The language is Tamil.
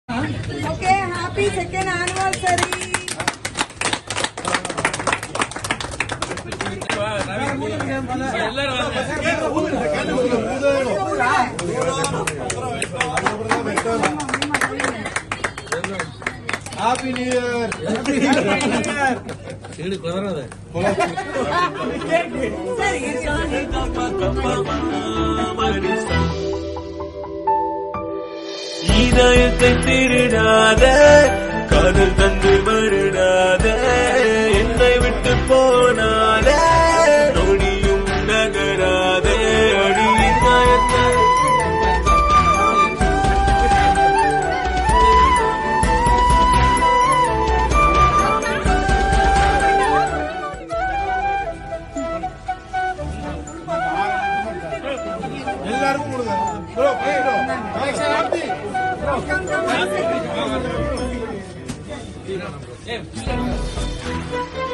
Okay, happy second anniversary. Happy new year சரி, இருக்கு. இதயத்தை திருடாத காதல் தந்து வருடாத என்னை விட்டு போனால நொடியும் நகராதே அடி இதயத்தை எல்லாருக்கும் கொடுங்க bro bro happy Come, come, one second.